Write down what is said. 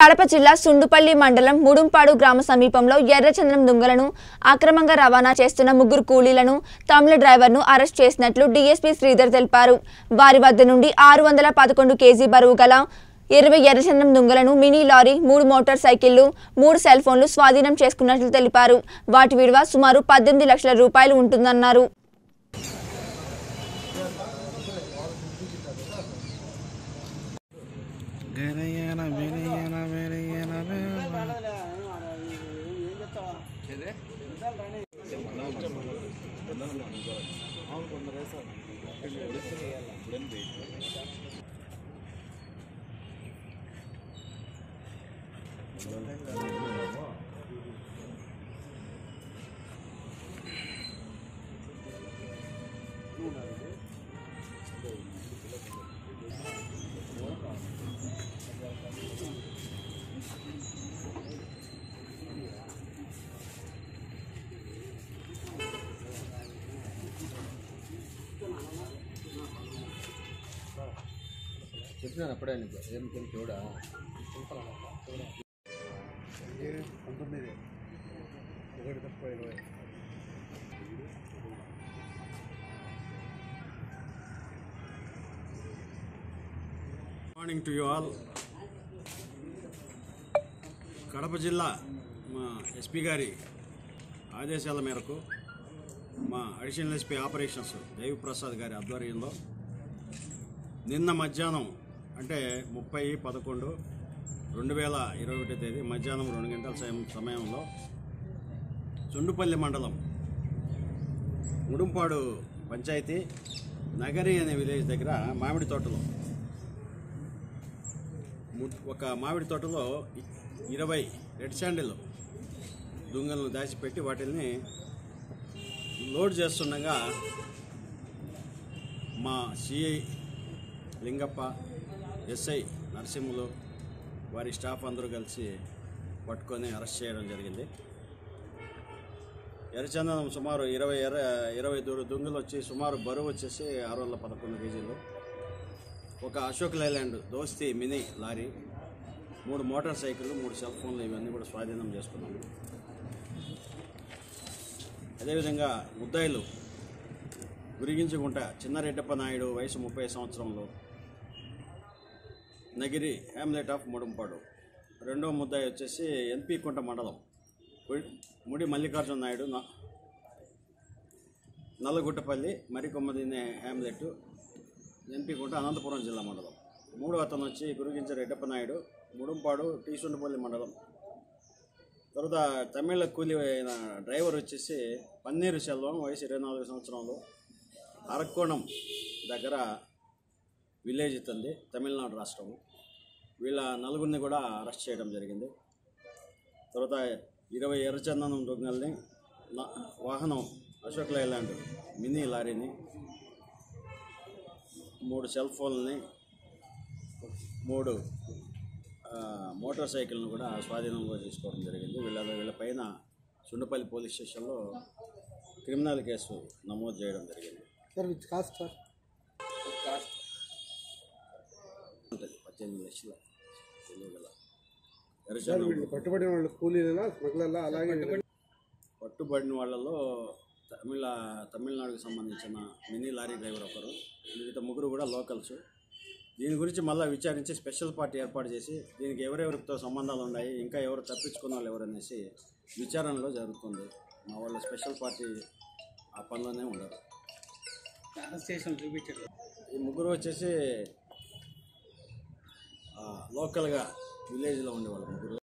కడప జిల్లా సుండుపల్లి మండలం ముడుంపాడు గ్రామ సమీపంలో ఎర్రచందనం దుంగలను అక్రమంగా రవాణా చేస్తున్న ముగ్గురు కూలీలను తమిళ డ్రైవర్ను అరెస్ట్ చేసినట్లు డీఎస్పీ శ్రీధర్ తెలిపారు వారి వద్ద నుండి ఆరు వందల పదకొండు కేజీ బరువు గల ఇరవై ఎర్రచందనం దుంగలను మినీ లారీ మూడు మోటార్ సైకిళ్లు మూడు సెల్ ఫోన్లు స్వాధీనం చేసుకున్నట్లు తెలిపారు వాటి విలువ సుమారు పద్దెనిమిది లక్షల రూపాయలు ఉంటుందన్నారు గనయన వినయన వినయన వినయన. చెప్పినాను అప్పుడే నీకు ఏం ఏం చూడా పంతొమ్మిది ఒకటి తప్ప ఇరవై morning to you all Kadapa జిల్లా మా ఎస్పీ గారి ఆదేశాల మేరకు మా additional SP operations Devi Prasad గారి ఆధ్వర్యంలో నిన్న మధ్యాహ్నం అంటే ముప్పై పదకొండు రెండు వేల ఇరవై ఒకటి తేదీ మధ్యాహ్నం రెండు గంటల సమయం సమయంలో చుండుపల్లి మండలం ఉడుంపాడు పంచాయతీ నగరి అనే విలేజ్ దగ్గర మామిడి తోటలో ము- ఒక మామిడి తోటలో ఇ- ఇరవై రెడ్ శాండిల్ దుంగలను దాచిపెట్టి వాటిని లోడ్ చేస్తుండగా మా సిఐ లింగప్ప ఎస్ఐ నరసింహులు వారి స్టాఫ్ అందరూ కలిసి పట్టుకొని అరెస్ట్ చేయడం జరిగింది ఎర్రచందనం సుమారు ఇరవై ఎర్ర ఇరవై దూర దుంగలు వచ్చి సుమారు బరువు వచ్చేసి ఆరు వందల పదకొండు కేజీలు ఒక అశోక్ లైలాండ్ దోస్తి మినీ లారీ మూడు మోటార్ సైకిళ్ళు మూడు సెల్ ఫోన్లు ఇవన్నీ కూడా స్వాధీనం చేసుకున్నాము అదేవిధంగా ముద్దాయిలు గురిగించుకుంట చిన్నారెడ్డప్ప నాయుడు వయసు ముప్పై సంవత్సరంలో నగిరి హ్యామ్లెట్ ఆఫ్ ముడంపాడు రెండో ముద్దాయి వచ్చేసి ఎన్పి కుంట మండలం ముడి- ముడి మల్లికార్జున నాయుడు న- నల్లగుట్టపల్లి మరికొమ్మదినే హ్యామ్లెట్ ఎన్పి కుంట అనంతపురం జిల్లా మండలం మూడో అతను వచ్చి గురిగించ రెడ్డప్ప నాయుడు ముడంపాడు టీసుండపల్లి మండలం తర్వాత తమిళ కూలి అయిన డ్రైవర్ వచ్చేసి పన్నీరు సెల్వం వయసు ఇరవై నాలుగు సంవత్సరంలో అరక్కోణం దగ్గర విలేజ్ ఇతంది తమిళనాడు రాష్ట్రం వీళ్ళ నలుగురిని కూడా అరెస్ట్ చేయడం జరిగింది తర్వాత ఇరవై ఎర్రచందనం దొంగల్ని నా- వాహనం అశోక్ లైలాండ్ మినీ లారీని మూడు సెల్ ఫోన్లని మూడు ఆ, మోటార్ సైకిల్ను కూడా స్వాధీనంలో తీసుకోవడం జరిగింది వీళ్ళ వీళ్ళపైన సుండపల్లి పోలీస్ స్టేషన్లో క్రిమినల్ కేసు నమోదు చేయడం జరిగింది సార్ విత్ కాస్ట్ సార్ ఉంటుంది పద్దెనిమిది లక్షల విలువ గల సార్ ఎర్రచందనం వీళ్ళు పట్టుబడిన వాళ్ళు కూలీలా స్మగ్లర్లా అలాగే పట్టుబడిన వాళ్ళలో తమిళ తమిళనాడుకు సంబంధించిన మినీ లారీ డ్రైవర్ ఒకరు మిగతా ముగ్గురు కూడా లోకల్స్ దీని గురించి మళ్ళీ విచారించి స్పెషల్ పార్టీ ఏర్పాటు చేసి దీనికి ఎవరెవరితో సంబంధాలు ఉన్నాయి ఇంకా ఎవరు తప్పించుకున్న వాళ్ళు ఎవరు అనేసి విచారణలో జరుగుతుంది మా వాళ్ళ స్పెషల్ పార్టీ ఆ పనిలోనే ఉండరు ఈ ముగ్గురు వచ్చేసి ఆ, లోకల్గా విలేజ్లో ఉండేవాళ్ళు ముగ్గురు